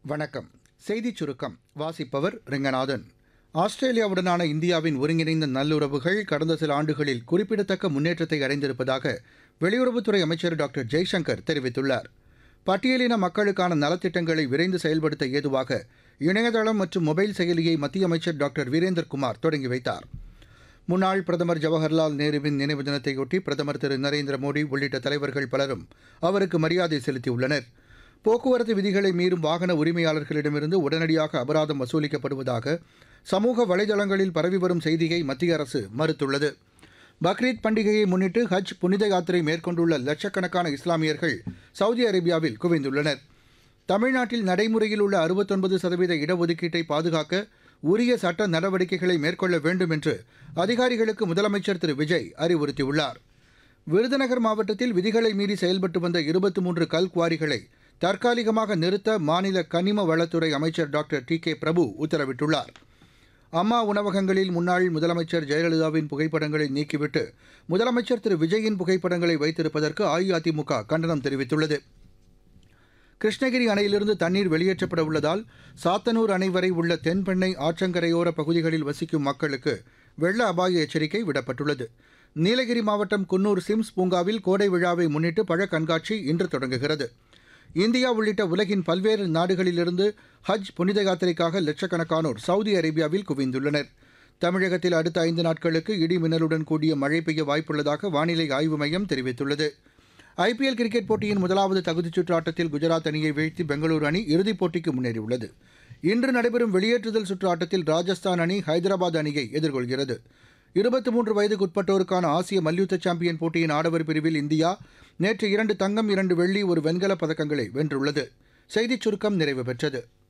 வணக்கம் செய்திச் சுருக்கம் வாசிப்பவர் ரெங்கநாதன் ஆஸ்திரேலியாவுடனான இந்தியாவின் ஒருங்கிணைந்த நல்லுறவுகள் கடந்த சில ஆண்டுகளில் குறிப்பிடத்தக்க முன்னேற்றத்தை அடைந்திருப்பதாக வெளியுறவுத்துறை அமைச்சர் டாக்டர் ஜெய்சங்கர் தெரிவித்துள்ளார் பட்டியலின மக்களுக்கான நலத்திட்டங்களை விரைந்து செயல்படுத்த ஏதுவாக இணையதளம் மற்றும் மொபைல் செயலியை மத்திய அமைச்சர் டாக்டர் வீரேந்தர்குமார் தொடங்கி வைத்தார் முன்னாள் பிரதமர் ஜவஹர்லால் நேருவின் நினைவு தினத்தையொட்டி பிரதமர் திரு நரேந்திர மோடி உள்ளிட்ட தலைவர்கள் பலரும் அவருக்கு மரியாதை செலுத்தியுள்ளனர் போக்குவரத்து விதிகளை மீறும் வாகன உரிமையாளர்களிடமிருந்து உடனடியாக அபராதம் வசூலிக்கப்படுவதாக சமூக வலைதளங்களில் பரவி வரும் செய்தியை மத்திய அரசு மறுத்துள்ளது பக்ரீத் பண்டிகையை முன்னிட்டு ஹஜ் புனித யாத்திரை மேற்கொண்டுள்ள லட்சக்கணக்கான இஸ்லாமியர்கள் சவுதி அரேபியாவில் குவிந்துள்ளனர் தமிழ்நாட்டில் நடைமுறையில் உள்ள அறுபத்தொன்பது சதவீத இடஒதுக்கீட்டை பாதுகாக்க உரிய சட்ட நடவடிக்கைகளை மேற்கொள்ள வேண்டும் என்று அதிகாரிகளுக்கு முதலமைச்சர் திரு விஜய் அறிவுறுத்தியுள்ளார் விருதுநகர் மாவட்டத்தில் விதிகளை மீறி செயல்பட்டு வந்த இருபத்தி மூன்று கல் குவாரிகளை தற்காலிகமாக நிறுத்த மாநில கனிம வளத்துறை அமைச்சர் டாக்டர் டி கே பிரபு உத்தரவிட்டுள்ளார் அம்மா உணவகங்களில் முன்னாள் முதலமைச்சர் ஜெயலலிதாவின் புகைப்படங்களை நீக்கிவிட்டு முதலமைச்சர் திரு விஜயின் புகைப்படங்களை வைத்திருப்பதற்கு அஇஅதிமுக கண்டனம் தெரிவித்துள்ளது கிருஷ்ணகிரி அணையிலிருந்து தண்ணீர் வெளியேற்றப்பட உள்ளதால் சாத்தனூர் அணை வரை உள்ள தென்பெண்ணை ஆற்றங்கரையோர பகுதிகளில் வசிக்கும் மக்களுக்கு வெள்ள அபாய எச்சரிக்கை விடப்பட்டுள்ளது நீலகிரி மாவட்டம் குன்னூர் சிம்ஸ் பூங்காவில் கோடை விழாவை முன்னிட்டு பழ கண்காட்சி இன்று தொடங்குகிறது இந்தியா உள்ளிட்ட உலகின் பல்வேறு நாடுகளிலிருந்து ஹஜ் புனித யாத்திரைக்காக லட்சக்கணக்கானோர் சவுதி அரேபியாவில் குவிந்துள்ளனர் தமிழகத்தில் அடுத்த ஐந்து நாட்களுக்கு இடி மின்னலுடன் கூடிய மழை பெய்ய வாய்ப்புள்ளதாக வானிலை ஆய்வு மையம் தெரிவித்துள்ளது ஐபிஎல் கிரிக்கெட் போட்டியின் முதலாவது தகுதிச் சுற்று ஆட்டத்தில் குஜராத் அணியை வீழ்த்தி பெங்களூரு அணி இறுதிப் போட்டிக்கு முன்னேறியுள்ளது இன்று நடைபெறும் வெளியேற்றுதல் சுற்று ஆட்டத்தில் ராஜஸ்தான் அணி ஹைதராபாத் அணியை எதிர்கொள்கிறது இருபத்தி மூன்று வயதுக்குட்பட்டோருக்கான ஆசிய மல்யுத்த சாம்பியன் போட்டியின் ஆடவர் பிரிவில் இந்தியா நேற்று இரண்டு தங்கம் இரண்டு வெள்ளி ஒரு வெண்கலப் பதக்கங்களை வென்றுள்ளது செய்திச் சுருக்கம் நிறைவு பெற்றது